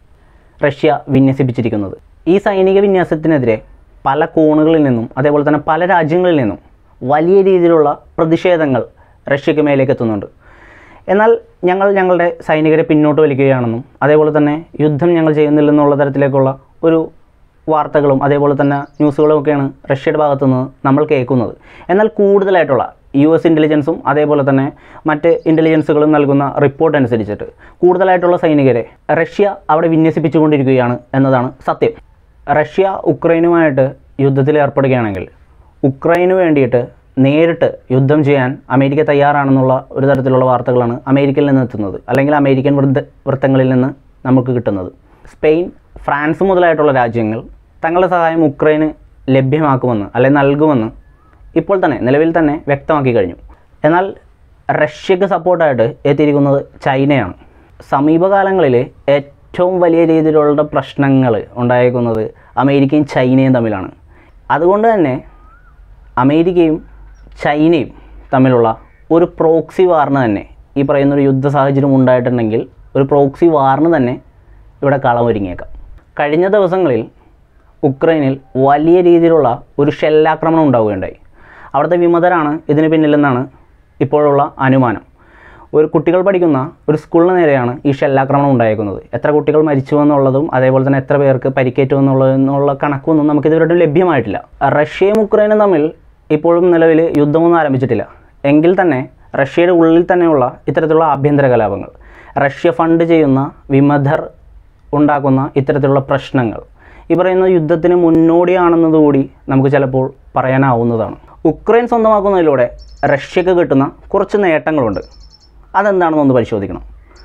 റഷ്യ വിന്യസിപ്പിച്ചിരിക്കുന്നത് ഈ സൈനിക വിന്യാസത്തിനെതിരെ പല കോണുകളിൽ നിന്നും അതേപോലെ തന്നെ പല രാജ്യങ്ങളിൽ നിന്നും വലിയ രീതിയിലുള്ള പ്രതിഷേധങ്ങൾ റഷ്യക്ക് മേലേക്ക് എത്തുന്നുണ്ട് എന്നാൽ ഞങ്ങൾ ഞങ്ങളുടെ സൈനികരെ പിന്നോട്ട് വലിക്കുകയാണെന്നും അതേപോലെ തന്നെ യുദ്ധം ഞങ്ങൾ ചെയ്യുന്നില്ലെന്നുള്ള തരത്തിലേക്കുള്ള ഒരു വാർത്തകളും അതേപോലെ തന്നെ ന്യൂസുകളും ഒക്കെയാണ് റഷ്യയുടെ ഭാഗത്തു നിന്ന് നമ്മൾ കേൾക്കുന്നത് എന്നാൽ കൂടുതലായിട്ടുള്ള യു എസ് ഇൻ്റലിജൻസും അതേപോലെ തന്നെ മറ്റ് ഇൻ്റലിജൻസുകളും നൽകുന്ന റിപ്പോർട്ട് അനുസരിച്ചിട്ട് കൂടുതലായിട്ടുള്ള സൈനികരെ റഷ്യ അവിടെ വിന്യസിപ്പിച്ചുകൊണ്ടിരിക്കുകയാണ് എന്നതാണ് സത്യം റഷ്യ ഉക്രൈനുമായിട്ട് യുദ്ധത്തിൽ ഏർപ്പെടുകയാണെങ്കിൽ ഉക്രൈന് വേണ്ടിയിട്ട് നേരിട്ട് യുദ്ധം ചെയ്യാൻ അമേരിക്ക തയ്യാറാണെന്നുള്ള ഒരു തരത്തിലുള്ള വാർത്തകളാണ് അമേരിക്കയിൽ നിന്ന് എത്തുന്നത് അല്ലെങ്കിൽ അമേരിക്കൻ വൃദ്ധ വൃത്തങ്ങളിൽ നിന്ന് നമുക്ക് കിട്ടുന്നത് സ്പെയിൻ ഫ്രാൻസ് മുതലായിട്ടുള്ള രാജ്യങ്ങൾ തങ്ങളുടെ സഹായം ഉക്രൈന് ലഭ്യമാക്കുമെന്ന് അല്ലെങ്കിൽ നൽകുമെന്ന് ഇപ്പോൾ തന്നെ നിലവിൽ തന്നെ വ്യക്തമാക്കി കഴിഞ്ഞു എന്നാൽ റഷ്യക്ക് സപ്പോർട്ടായിട്ട് എത്തിയിരിക്കുന്നത് ചൈനയാണ് സമീപകാലങ്ങളിൽ ഏറ്റവും വലിയ രീതിയിലുള്ള പ്രശ്നങ്ങൾ ഉണ്ടായിരിക്കുന്നത് അമേരിക്കയും ചൈനയും തമ്മിലാണ് അതുകൊണ്ട് തന്നെ അമേരിക്കയും ചൈനയും തമ്മിലുള്ള ഒരു പ്രോക്സി വാറിന് തന്നെ ഈ പറയുന്ന ഒരു യുദ്ധ സാഹചര്യം ഉണ്ടായിട്ടുണ്ടെങ്കിൽ ഒരു പ്രോക്സി വാറിന് തന്നെ ഇവിടെ കളമൊരുങ്ങിയേക്കാം കഴിഞ്ഞ ദിവസങ്ങളിൽ ഉക്രൈനിൽ വലിയ രീതിയിലുള്ള ഒരു ഷെല്ലാക്രമണം ഉണ്ടാവുകയുണ്ടായി അവിടുത്തെ വിമതരാണ് ഇതിന് പിന്നിലെന്നാണ് ഇപ്പോഴുള്ള അനുമാനം ഒരു കുട്ടികൾ പഠിക്കുന്ന ഒരു സ്കൂളിന് നേരെയാണ് ഈ ഷെല്ലാക്രമണം ഉണ്ടായിരിക്കുന്നത് എത്ര കുട്ടികൾ മരിച്ചു എന്നുള്ളതും അതേപോലെ തന്നെ എത്ര പേർക്ക് പരിക്കേറ്റു എന്നുള്ളതെന്നുള്ള കണക്കൊന്നും നമുക്ക് ഇതുവരെ ലഭ്യമായിട്ടില്ല റഷ്യയും ഉക്രൈനും തമ്മിൽ ഇപ്പോഴും നിലവിൽ യുദ്ധമൊന്നും ആരംഭിച്ചിട്ടില്ല എങ്കിൽ തന്നെ റഷ്യയുടെ ഉള്ളിൽ തന്നെയുള്ള ഇത്തരത്തിലുള്ള ആഭ്യന്തര കലാപങ്ങൾ റഷ്യ ഫണ്ട് ചെയ്യുന്ന വിമതർ ഉണ്ടാക്കുന്ന ഇത്തരത്തിലുള്ള പ്രശ്നങ്ങൾ ഈ പറയുന്ന യുദ്ധത്തിന് മുന്നോടിയാണെന്നതുകൂടി നമുക്ക് ചിലപ്പോൾ പറയാനാവുന്നതാണ് ഉക്രൈൻ സ്വന്തമാക്കുന്നതിലൂടെ റഷ്യക്ക് കിട്ടുന്ന കുറച്ച് നേട്ടങ്ങളുണ്ട് അതെന്താണെന്നൊന്ന് പരിശോധിക്കണം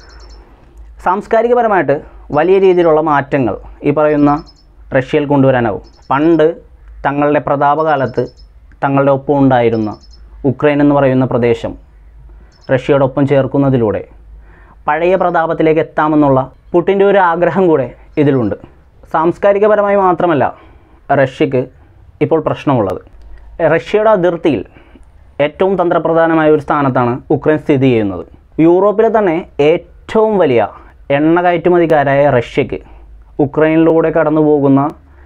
സാംസ്കാരികപരമായിട്ട് വലിയ രീതിയിലുള്ള മാറ്റങ്ങൾ ഈ പറയുന്ന റഷ്യയിൽ കൊണ്ടുവരാനാവും പണ്ട് തങ്ങളുടെ പ്രതാപകാലത്ത് തങ്ങളുടെ ഒപ്പം ഉണ്ടായിരുന്ന ഉക്രൈൻ എന്ന് പറയുന്ന പ്രദേശം റഷ്യയോടൊപ്പം ചേർക്കുന്നതിലൂടെ പഴയ പ്രതാപത്തിലേക്ക് എത്താമെന്നുള്ള പുട്ടിൻ്റെ ഒരു ആഗ്രഹം കൂടെ ഇതിലുണ്ട് സാംസ്കാരികപരമായി മാത്രമല്ല റഷ്യക്ക് ഇപ്പോൾ പ്രശ്നമുള്ളത് റഷ്യയുടെ അതിർത്തിയിൽ ഏറ്റവും തന്ത്രപ്രധാനമായ ഒരു സ്ഥാനത്താണ് ഉക്രൈൻ സ്ഥിതി ചെയ്യുന്നത് യൂറോപ്പിലെ തന്നെ ഏറ്റവും വലിയ എണ്ണ കയറ്റുമതിക്കാരായ റഷ്യക്ക് ഉക്രൈനിലൂടെ കടന്നു പോകുന്ന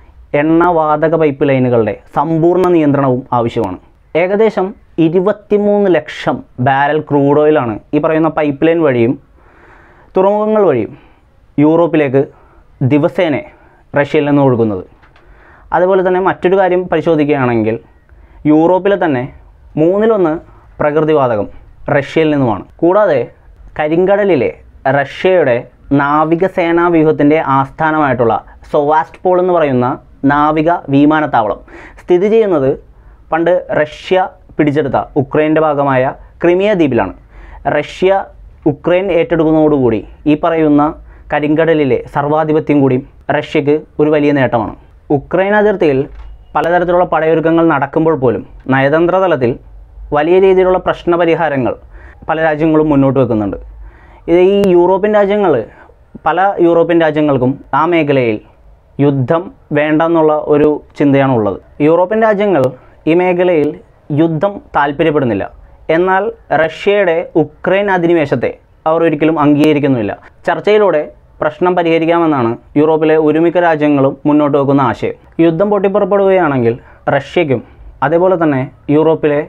എണ്ണവാതക പൈപ്പ് ലൈനുകളുടെ സമ്പൂർണ്ണ നിയന്ത്രണവും ആവശ്യമാണ് ഏകദേശം ഇരുപത്തിമൂന്ന് ലക്ഷം ബാരൽ ക്രൂഡ് ഓയിലാണ് ഈ പറയുന്ന പൈപ്പ് ലൈൻ വഴിയും തുറമുഖങ്ങൾ വഴിയും യൂറോപ്പിലേക്ക് ദിവസേന റഷ്യയിൽ നിന്ന് ഒഴുകുന്നത് അതുപോലെ തന്നെ മറ്റൊരു കാര്യം പരിശോധിക്കുകയാണെങ്കിൽ യൂറോപ്പിലെ തന്നെ മൂന്നിലൊന്ന് പ്രകൃതിവാതകം റഷ്യയിൽ നിന്നുമാണ് കൂടാതെ കരിങ്കടലിലെ റഷ്യയുടെ നാവികസേനാ വ്യൂഹത്തിൻ്റെ ആസ്ഥാനമായിട്ടുള്ള സൊവാസ്റ്റ്പോൾ എന്ന് പറയുന്ന നാവിക വിമാനത്താവളം സ്ഥിതി ചെയ്യുന്നത് പണ്ട് റഷ്യ പിടിച്ചെടുത്ത ഉക്രൈൻ്റെ ഭാഗമായ ക്രിമിയ ദ്വീപിലാണ് റഷ്യ ഉക്രൈൻ ഏറ്റെടുക്കുന്നതോടുകൂടി ഈ പറയുന്ന കരിങ്കടലിലെ സർവാധിപത്യം കൂടി റഷ്യക്ക് ഒരു വലിയ നേട്ടമാണ് ഉക്രൈൻ അതിർത്തിയിൽ പലതരത്തിലുള്ള പടയൊരുക്കങ്ങൾ നടക്കുമ്പോൾ പോലും നയതന്ത്ര തലത്തിൽ വലിയ രീതിയിലുള്ള പ്രശ്നപരിഹാരങ്ങൾ പല രാജ്യങ്ങളും മുന്നോട്ട് വെക്കുന്നുണ്ട് ഇത് ഈ യൂറോപ്യൻ രാജ്യങ്ങൾ പല യൂറോപ്യൻ രാജ്യങ്ങൾക്കും ആ മേഖലയിൽ യുദ്ധം വേണ്ടെന്നുള്ള ഒരു ചിന്തയാണ് ഉള്ളത് യൂറോപ്യൻ രാജ്യങ്ങൾ ഈ മേഖലയിൽ യുദ്ധം താല്പര്യപ്പെടുന്നില്ല എന്നാൽ റഷ്യയുടെ ഉക്രൈൻ അധിനിവേശത്തെ അവർ ഒരിക്കലും അംഗീകരിക്കുന്നുമില്ല ചർച്ചയിലൂടെ പ്രശ്നം പരിഹരിക്കാമെന്നാണ് യൂറോപ്പിലെ ഒരുമിക്ക രാജ്യങ്ങളും മുന്നോട്ട് വെക്കുന്ന ആശയം യുദ്ധം പൊട്ടിപ്പുറപ്പെടുകയാണെങ്കിൽ റഷ്യയ്ക്കും അതേപോലെ തന്നെ യൂറോപ്പിലെ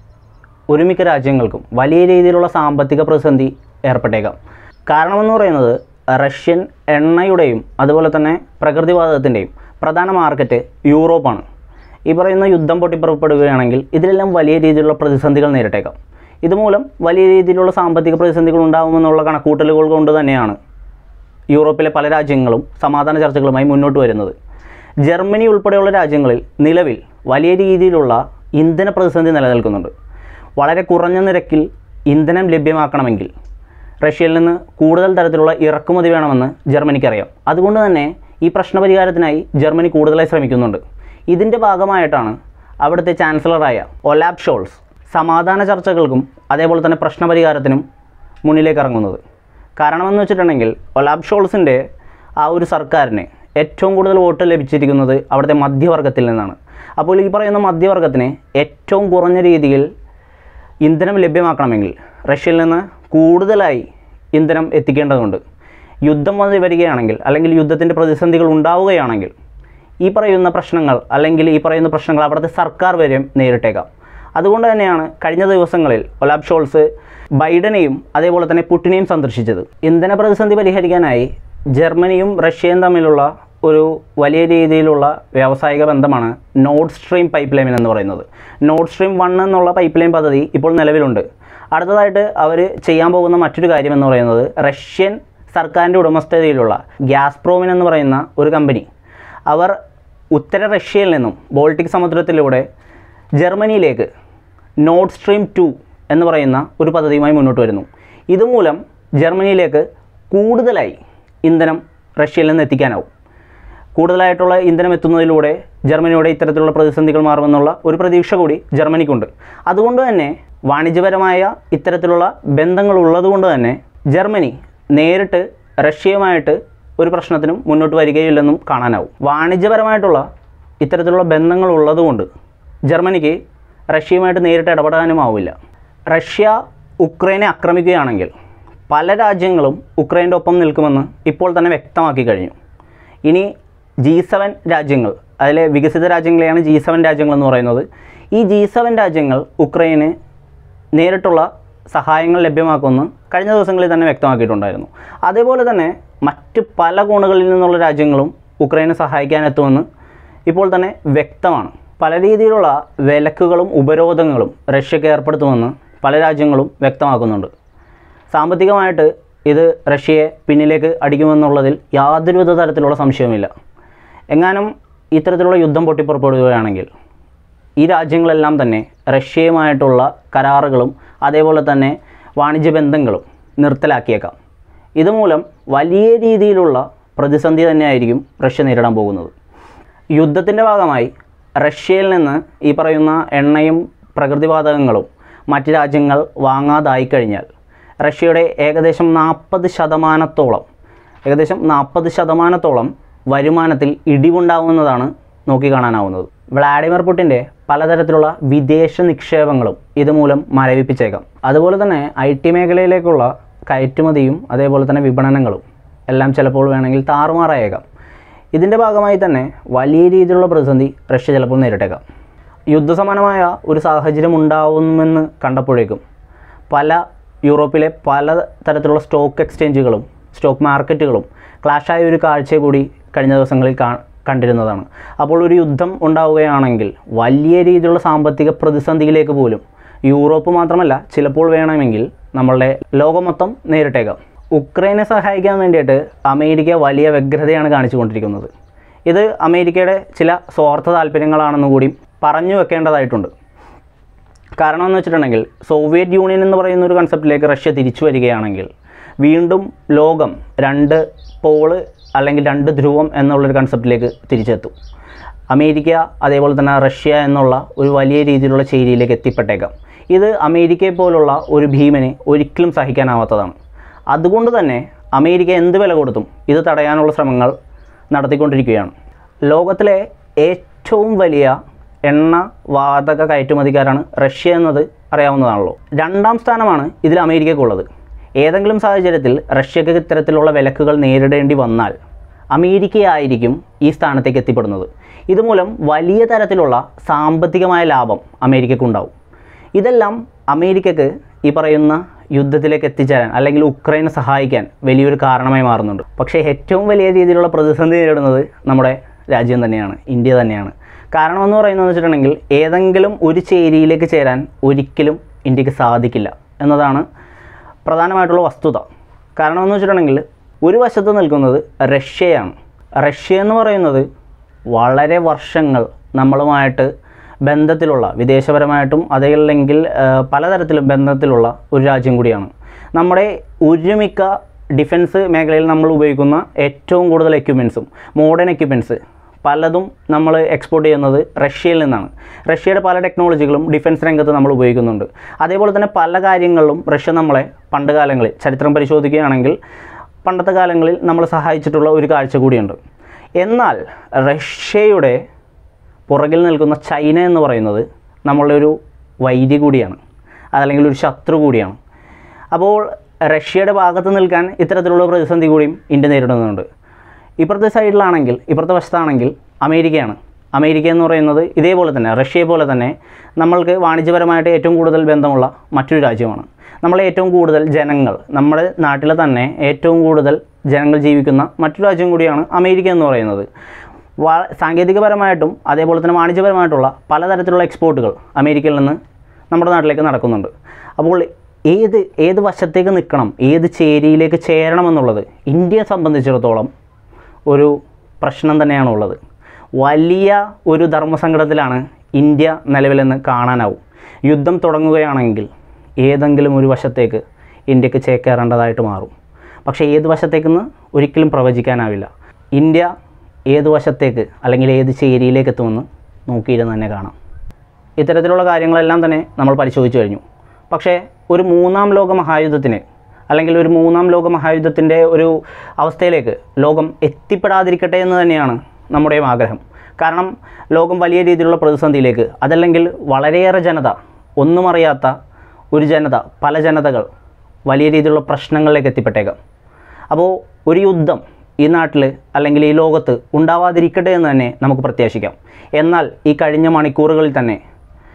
ഒരുമിക്ക രാജ്യങ്ങൾക്കും വലിയ രീതിയിലുള്ള സാമ്പത്തിക പ്രതിസന്ധി ഏർപ്പെട്ടേക്കാം കാരണമെന്ന് പറയുന്നത് റഷ്യൻ എണ്ണയുടെയും അതുപോലെ തന്നെ പ്രകൃതിവാതകത്തിൻ്റെയും പ്രധാന മാർക്കറ്റ് യൂറോപ്പാണ് ഈ പറയുന്ന യുദ്ധം പൊട്ടിപ്പുറപ്പെടുകയാണെങ്കിൽ ഇതിലെല്ലാം വലിയ രീതിയിലുള്ള പ്രതിസന്ധികൾ നേരിട്ടേക്കാം ഇതുമൂലം വലിയ രീതിയിലുള്ള സാമ്പത്തിക പ്രതിസന്ധികൾ ഉണ്ടാകുമെന്നുള്ള കണക്കൂട്ടലുകൾ കൊണ്ട് തന്നെയാണ് യൂറോപ്പിലെ പല രാജ്യങ്ങളും സമാധാന ചർച്ചകളുമായി മുന്നോട്ട് വരുന്നത് ജർമ്മനി ഉൾപ്പെടെയുള്ള രാജ്യങ്ങളിൽ നിലവിൽ വലിയ രീതിയിലുള്ള ഇന്ധന പ്രതിസന്ധി നിലനിൽക്കുന്നുണ്ട് വളരെ കുറഞ്ഞ നിരക്കിൽ ഇന്ധനം ലഭ്യമാക്കണമെങ്കിൽ റഷ്യയിൽ നിന്ന് കൂടുതൽ തരത്തിലുള്ള ഇറക്കുമതി വേണമെന്ന് ജർമ്മനിക്കറിയാം അതുകൊണ്ട് തന്നെ ഈ പ്രശ്നപരിഹാരത്തിനായി ജർമ്മനി കൂടുതലായി ശ്രമിക്കുന്നുണ്ട് ഇതിൻ്റെ ഭാഗമായിട്ടാണ് അവിടുത്തെ ചാൻസലറായ ഒലാബ് ഷോൾസ് സമാധാന ചർച്ചകൾക്കും അതേപോലെ തന്നെ പ്രശ്നപരിഹാരത്തിനും മുന്നിലേക്ക് ഇറങ്ങുന്നത് കാരണമെന്ന് വെച്ചിട്ടുണ്ടെങ്കിൽ ഒലാബ് ഷോൾസിൻ്റെ ആ ഒരു സർക്കാരിന് ഏറ്റവും കൂടുതൽ വോട്ട് ലഭിച്ചിരിക്കുന്നത് അവിടുത്തെ മധ്യവർഗത്തിൽ നിന്നാണ് അപ്പോൾ ഈ പറയുന്ന മധ്യവർഗത്തിന് ഏറ്റവും കുറഞ്ഞ രീതിയിൽ ഇന്ധനം ലഭ്യമാക്കണമെങ്കിൽ റഷ്യയിൽ നിന്ന് കൂടുതലായി ഇന്ധനം എത്തിക്കേണ്ടതുണ്ട് യുദ്ധം വന്ന് വരികയാണെങ്കിൽ അല്ലെങ്കിൽ യുദ്ധത്തിൻ്റെ പ്രതിസന്ധികൾ ഉണ്ടാവുകയാണെങ്കിൽ ഈ പറയുന്ന പ്രശ്നങ്ങൾ അല്ലെങ്കിൽ ഈ പറയുന്ന പ്രശ്നങ്ങൾ അവിടുത്തെ സർക്കാർ വരെ നേരിട്ടേക്കാം അതുകൊണ്ട് തന്നെയാണ് കഴിഞ്ഞ ദിവസങ്ങളിൽ ഒലാബ് ഷോൾസ് ബൈഡനെയും അതേപോലെ തന്നെ പുട്ടിനെയും സന്ദർശിച്ചത് ഇന്ധന പ്രതിസന്ധി പരിഹരിക്കാനായി ജർമ്മനിയും റഷ്യയും തമ്മിലുള്ള ഒരു വലിയ രീതിയിലുള്ള വ്യാവസായിക ബന്ധമാണ് നോർഡ് സ്ട്രീം പൈപ്പ് ലൈൻ എന്ന് പറയുന്നത് നോർഡ് സ്ട്രീം വൺ എന്നുള്ള പൈപ്പ് ലൈൻ പദ്ധതി ഇപ്പോൾ നിലവിലുണ്ട് അടുത്തതായിട്ട് അവർ ചെയ്യാൻ പോകുന്ന മറ്റൊരു കാര്യം എന്ന് പറയുന്നത് റഷ്യൻ സർക്കാരിൻ്റെ ഉടമസ്ഥതയിലുള്ള ഗ്യാസ്പ്രോമിൻ എന്ന് പറയുന്ന ഒരു കമ്പനി അവർ ഉത്തര റഷ്യയിൽ നിന്നും ബോൾട്ടിക് സമുദ്രത്തിലൂടെ ജർമ്മനിയിലേക്ക് നോർഡ് സ്ട്രീം ടു എന്ന് പറയുന്ന ഒരു പദ്ധതിയുമായി മുന്നോട്ട് വരുന്നു ഇതുമൂലം ജർമ്മനിയിലേക്ക് കൂടുതലായി ഇന്ധനം റഷ്യയിൽ നിന്ന് എത്തിക്കാനാവും കൂടുതലായിട്ടുള്ള ഇന്ധനം എത്തുന്നതിലൂടെ ജർമ്മനിയുടെ ഇത്തരത്തിലുള്ള പ്രതിസന്ധികൾ മാറുമെന്നുള്ള ഒരു പ്രതീക്ഷ കൂടി ജർമ്മനിക്കുണ്ട് അതുകൊണ്ട് തന്നെ വാണിജ്യപരമായ ഇത്തരത്തിലുള്ള ബന്ധങ്ങൾ ഉള്ളതുകൊണ്ട് തന്നെ ജർമ്മനി നേരിട്ട് റഷ്യയുമായിട്ട് ഒരു പ്രശ്നത്തിനും മുന്നോട്ട് വരികയില്ലെന്നും കാണാനാവും വാണിജ്യപരമായിട്ടുള്ള ഇത്തരത്തിലുള്ള ബന്ധങ്ങൾ ഉള്ളതുകൊണ്ട് ജർമ്മനിക്ക് റഷ്യയുമായിട്ട് നേരിട്ട് ഇടപെടാനും ആവില്ല റഷ്യ ഉക്രൈനെ ആക്രമിക്കുകയാണെങ്കിൽ പല രാജ്യങ്ങളും ഉക്രൈൻ്റെ ഒപ്പം നിൽക്കുമെന്ന് ഇപ്പോൾ തന്നെ വ്യക്തമാക്കി കഴിഞ്ഞു ഇനി ജി സെവൻ രാജ്യങ്ങൾ അതിലെ വികസിത രാജ്യങ്ങളെയാണ് ജി സെവൻ രാജ്യങ്ങൾ എന്ന് പറയുന്നത് ഈ ജി സെവൻ രാജ്യങ്ങൾ ഉക്രൈന് നേരിട്ടുള്ള സഹായങ്ങൾ ലഭ്യമാക്കുമെന്ന് കഴിഞ്ഞ ദിവസങ്ങളിൽ തന്നെ വ്യക്തമാക്കിയിട്ടുണ്ടായിരുന്നു അതേപോലെ തന്നെ മറ്റ് പല കോണുകളിൽ നിന്നുള്ള രാജ്യങ്ങളും ഉക്രൈനെ സഹായിക്കാനെത്തുമെന്ന് ഇപ്പോൾ തന്നെ വ്യക്തമാണ് പല രീതിയിലുള്ള വിലക്കുകളും ഉപരോധങ്ങളും റഷ്യക്ക് ഏർപ്പെടുത്തുമെന്ന് പല രാജ്യങ്ങളും വ്യക്തമാക്കുന്നുണ്ട് സാമ്പത്തികമായിട്ട് ഇത് റഷ്യയെ പിന്നിലേക്ക് അടിക്കുമെന്നുള്ളതിൽ യാതൊരുവിധ തരത്തിലുള്ള സംശയവുമില്ല എങ്ങാനും ഇത്തരത്തിലുള്ള യുദ്ധം പൊട്ടിപ്പുറപ്പെടുകയാണെങ്കിൽ ഈ രാജ്യങ്ങളെല്ലാം തന്നെ റഷ്യയുമായിട്ടുള്ള കരാറുകളും അതേപോലെ തന്നെ വാണിജ്യ ബന്ധങ്ങളും നിർത്തലാക്കിയേക്കാം ഇതുമൂലം വലിയ രീതിയിലുള്ള പ്രതിസന്ധി തന്നെയായിരിക്കും റഷ്യ നേരിടാൻ പോകുന്നത് യുദ്ധത്തിൻ്റെ ഭാഗമായി റഷ്യയിൽ നിന്ന് ഈ പറയുന്ന എണ്ണയും പ്രകൃതിവാതകങ്ങളും മറ്റ് രാജ്യങ്ങൾ വാങ്ങാതായി കഴിഞ്ഞാൽ റഷ്യയുടെ ഏകദേശം നാൽപ്പത് ശതമാനത്തോളം ഏകദേശം നാൽപ്പത് ശതമാനത്തോളം വരുമാനത്തിൽ ഇടിവുണ്ടാവുന്നതാണ് നോക്കിക്കാണാനാവുന്നത് വ്ളാഡിമിർ പുടിൻ്റെ പലതരത്തിലുള്ള വിദേശ നിക്ഷേപങ്ങളും ഇതുമൂലം മരവിപ്പിച്ചേക്കാം അതുപോലെ തന്നെ ഐ ടി മേഖലയിലേക്കുള്ള കയറ്റുമതിയും അതേപോലെ തന്നെ വിപണനങ്ങളും എല്ലാം ചിലപ്പോൾ വേണമെങ്കിൽ താറുമാറായേക്കാം ഇതിൻ്റെ ഭാഗമായി തന്നെ വലിയ രീതിയിലുള്ള പ്രതിസന്ധി റഷ്യ ചിലപ്പോൾ നേരിട്ടേക്കാം യുദ്ധസമാനമായ ഒരു സാഹചര്യം ഉണ്ടാവുമെന്ന് കണ്ടപ്പോഴേക്കും പല യൂറോപ്പിലെ പല തരത്തിലുള്ള സ്റ്റോക്ക് എക്സ്ചേഞ്ചുകളും സ്റ്റോക്ക് മാർക്കറ്റുകളും ക്ലാഷായ ഒരു കാഴ്ച കൂടി കഴിഞ്ഞ ദിവസങ്ങളിൽ കാ കണ്ടിരുന്നതാണ് അപ്പോൾ ഒരു യുദ്ധം ഉണ്ടാവുകയാണെങ്കിൽ വലിയ രീതിയിലുള്ള സാമ്പത്തിക പ്രതിസന്ധിയിലേക്ക് പോലും യൂറോപ്പ് മാത്രമല്ല ചിലപ്പോൾ വേണമെങ്കിൽ നമ്മളുടെ ലോകം മൊത്തം നേരിട്ടേക്കാം ഉക്രൈനെ സഹായിക്കാൻ വേണ്ടിയിട്ട് അമേരിക്ക വലിയ വ്യഗ്രതയാണ് കാണിച്ചുകൊണ്ടിരിക്കുന്നത് ഇത് അമേരിക്കയുടെ ചില സ്വാർത്ഥ താല്പര്യങ്ങളാണെന്ന് കൂടി പറഞ്ഞു വെക്കേണ്ടതായിട്ടുണ്ട് കാരണം എന്ന് വെച്ചിട്ടുണ്ടെങ്കിൽ സോവിയറ്റ് യൂണിയൻ എന്ന് പറയുന്ന ഒരു കൺസെപ്റ്റിലേക്ക് റഷ്യ തിരിച്ചു വരികയാണെങ്കിൽ വീണ്ടും ലോകം രണ്ട് പോള് അല്ലെങ്കിൽ രണ്ട് ധ്രുവം എന്നുള്ളൊരു കൺസെപ്റ്റിലേക്ക് തിരിച്ചെത്തും അമേരിക്ക അതേപോലെ തന്നെ റഷ്യ എന്നുള്ള ഒരു വലിയ രീതിയിലുള്ള ചേരിയിലേക്ക് എത്തിപ്പെട്ടേക്കാം ഇത് അമേരിക്കയെ പോലുള്ള ഒരു ഭീമനെ ഒരിക്കലും സഹിക്കാനാവാത്തതാണ് അതുകൊണ്ട് തന്നെ അമേരിക്ക എന്ത് വില കൊടുത്തും ഇത് തടയാനുള്ള ശ്രമങ്ങൾ നടത്തിക്കൊണ്ടിരിക്കുകയാണ് ലോകത്തിലെ ഏറ്റവും വലിയ എണ്ണ വാതക കയറ്റുമതിക്കാരാണ് റഷ്യ എന്നത് അറിയാവുന്നതാണല്ലോ രണ്ടാം സ്ഥാനമാണ് ഇതിൽ അമേരിക്കയ്ക്കുള്ളത് ഏതെങ്കിലും സാഹചര്യത്തിൽ റഷ്യക്ക് ഇത്തരത്തിലുള്ള വിലക്കുകൾ നേരിടേണ്ടി വന്നാൽ അമേരിക്കയായിരിക്കും ഈ സ്ഥാനത്തേക്ക് എത്തിപ്പെടുന്നത് ഇതുമൂലം വലിയ തരത്തിലുള്ള സാമ്പത്തികമായ ലാഭം അമേരിക്കക്കുണ്ടാവും ഇതെല്ലാം അമേരിക്കക്ക് ഈ പറയുന്ന യുദ്ധത്തിലേക്ക് എത്തിച്ചേരാൻ അല്ലെങ്കിൽ ഉക്രൈനെ സഹായിക്കാൻ വലിയൊരു കാരണമായി മാറുന്നുണ്ട് പക്ഷേ ഏറ്റവും വലിയ രീതിയിലുള്ള പ്രതിസന്ധി നേരിടുന്നത് നമ്മുടെ രാജ്യം തന്നെയാണ് ഇന്ത്യ തന്നെയാണ് കാരണം എന്ന് പറയുന്നത് വെച്ചിട്ടുണ്ടെങ്കിൽ ഏതെങ്കിലും ഒരു ചേരിയിലേക്ക് ചേരാൻ ഒരിക്കലും ഇന്ത്യക്ക് സാധിക്കില്ല എന്നതാണ് പ്രധാനമായിട്ടുള്ള വസ്തുത കാരണം എന്ന് വെച്ചിട്ടുണ്ടെങ്കിൽ ഒരു വശത്ത് നിൽക്കുന്നത് റഷ്യയാണ് റഷ്യ എന്ന് പറയുന്നത് വളരെ വർഷങ്ങൾ നമ്മളുമായിട്ട് ബന്ധത്തിലുള്ള വിദേശപരമായിട്ടും അതല്ലെങ്കിൽ ആ, പലതരത്തിലും ബന്ധത്തിലുള്ള ഒരു രാജ്യം കൂടിയാണ് നമ്മുടെ ഒരുമിക്ക ഡിഫൻസ് മേഖലയിൽ നമ്മൾ ഉപയോഗിക്കുന്ന ഏറ്റവും കൂടുതൽ എക്യുപ്മെൻസും മോഡേൺ എക്യുപ്മെൻറ്റ്സ് പലതും നമ്മൾ എക്സ്പോർട്ട് ചെയ്യുന്നത് റഷ്യയിൽ നിന്നാണ് റഷ്യയുടെ പല ടെക്നോളജികളും ഡിഫൻസ് രംഗത്ത് നമ്മൾ ഉപയോഗിക്കുന്നുണ്ട് അതേപോലെ തന്നെ പല കാര്യങ്ങളിലും റഷ്യ നമ്മളെ പണ്ട് കാലങ്ങളിൽ ചരിത്രം പരിശോധിക്കുകയാണെങ്കിൽ പണ്ടത്തെ കാലങ്ങളിൽ നമ്മളെ സഹായിച്ചിട്ടുള്ള ഒരു കാഴ്ച കൂടിയുണ്ട് എന്നാൽ റഷ്യയുടെ പുറകിൽ നിൽക്കുന്ന ചൈന എന്ന് പറയുന്നത് നമ്മളുടെ ഒരു വൈരി കൂടിയാണ് അതല്ലെങ്കിൽ ഒരു ശത്രു കൂടിയാണ് അപ്പോൾ റഷ്യയുടെ ഭാഗത്ത് നിൽക്കാൻ ഇത്തരത്തിലുള്ള പ്രതിസന്ധി കൂടിയും ഇന്ത്യ നേരിടുന്നുണ്ട് ഇപ്പുറത്തെ സൈഡിലാണെങ്കിൽ ഇപ്പുറത്തെ വശത്താണെങ്കിൽ അമേരിക്കയാണ് അമേരിക്ക എന്ന് പറയുന്നത് ഇതേപോലെ തന്നെ റഷ്യയെ പോലെ തന്നെ നമ്മൾക്ക് വാണിജ്യപരമായിട്ട് ഏറ്റവും കൂടുതൽ ബന്ധമുള്ള മറ്റൊരു രാജ്യമാണ് നമ്മളെ ഏറ്റവും കൂടുതൽ ജനങ്ങൾ നമ്മുടെ നാട്ടിൽ തന്നെ ഏറ്റവും കൂടുതൽ ജനങ്ങൾ ജീവിക്കുന്ന മറ്റൊരു രാജ്യം കൂടിയാണ് അമേരിക്ക എന്ന് പറയുന്നത് വാ സാങ്കേതികപരമായിട്ടും അതേപോലെ തന്നെ വാണിജ്യപരമായിട്ടുള്ള പലതരത്തിലുള്ള എക്സ്പോർട്ടുകൾ അമേരിക്കയിൽ നിന്ന് നമ്മുടെ നാട്ടിലേക്ക് നടക്കുന്നുണ്ട് അപ്പോൾ ഏത് ഏത് വശത്തേക്ക് നിൽക്കണം ഏത് ചേരിയിലേക്ക് ചേരണം എന്നുള്ളത് ഇന്ത്യയെ സംബന്ധിച്ചിടത്തോളം ഒരു പ്രശ്നം തന്നെയാണ് ഉള്ളത് വലിയ ഒരു ധർമ്മസങ്കടത്തിലാണ് ഇന്ത്യ നിലവിലെന്ന് കാണാനാവും യുദ്ധം തുടങ്ങുകയാണെങ്കിൽ ഏതെങ്കിലും ഒരു വശത്തേക്ക് ഇന്ത്യക്ക് ചേക്കേറേണ്ടതായിട്ട് മാറും പക്ഷേ ഏത് വശത്തേക്കെന്ന് ഒരിക്കലും പ്രവചിക്കാനാവില്ല ഇന്ത്യ ഏത് വശത്തേക്ക് അല്ലെങ്കിൽ ഏത് ചേരിയിലേക്ക് എത്തുമെന്ന് നോക്കിയിരുന്ന് തന്നെ കാണാം ഇത്തരത്തിലുള്ള കാര്യങ്ങളെല്ലാം തന്നെ നമ്മൾ പരിശോധിച്ചു കഴിഞ്ഞു പക്ഷേ ഒരു മൂന്നാം ലോക മഹായുദ്ധത്തിന് അല്ലെങ്കിൽ ഒരു മൂന്നാം ലോക മഹായുദ്ധത്തിൻ്റെ ഒരു അവസ്ഥയിലേക്ക് ലോകം എത്തിപ്പെടാതിരിക്കട്ടെ എന്ന് തന്നെയാണ് നമ്മുടെയും ആഗ്രഹം കാരണം ലോകം വലിയ രീതിയിലുള്ള പ്രതിസന്ധിയിലേക്ക് അതല്ലെങ്കിൽ വളരെയേറെ ജനത ഒന്നും അറിയാത്ത ഒരു ജനത പല ജനതകൾ വലിയ രീതിയിലുള്ള പ്രശ്നങ്ങളിലേക്ക് എത്തിപ്പെട്ടേക്കാം അപ്പോൾ ഒരു യുദ്ധം ഈ നാട്ടിൽ അല്ലെങ്കിൽ ഈ ലോകത്ത് ഉണ്ടാവാതിരിക്കട്ടെ എന്ന് തന്നെ നമുക്ക് പ്രത്യാശിക്കാം എന്നാൽ ഈ കഴിഞ്ഞ മണിക്കൂറുകളിൽ തന്നെ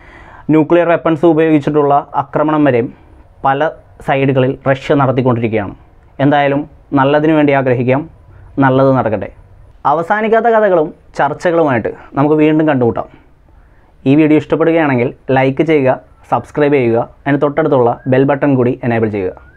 ന്യൂക്ലിയർ വെപ്പൺസ് ഉപയോഗിച്ചിട്ടുള്ള ആക്രമണം വരെയും പല സൈഡുകളിൽ റഷ്യ നടത്തിക്കൊണ്ടിരിക്കുകയാണ് എന്തായാലും നല്ലതിനു വേണ്ടി ആഗ്രഹിക്കാം നല്ലത് നടക്കട്ടെ അവസാനിക്കാത്ത കഥകളും ചർച്ചകളുമായിട്ട് നമുക്ക് വീണ്ടും കണ്ടുമുട്ടാം ഈ വീഡിയോ ഇഷ്ടപ്പെടുകയാണെങ്കിൽ ലൈക്ക് ചെയ്യുക സബ്സ്ക്രൈബ് ചെയ്യുക അതിന് തൊട്ടടുത്തുള്ള ബെൽ ബട്ടൺ കൂടി എനേബിൾ ചെയ്യുക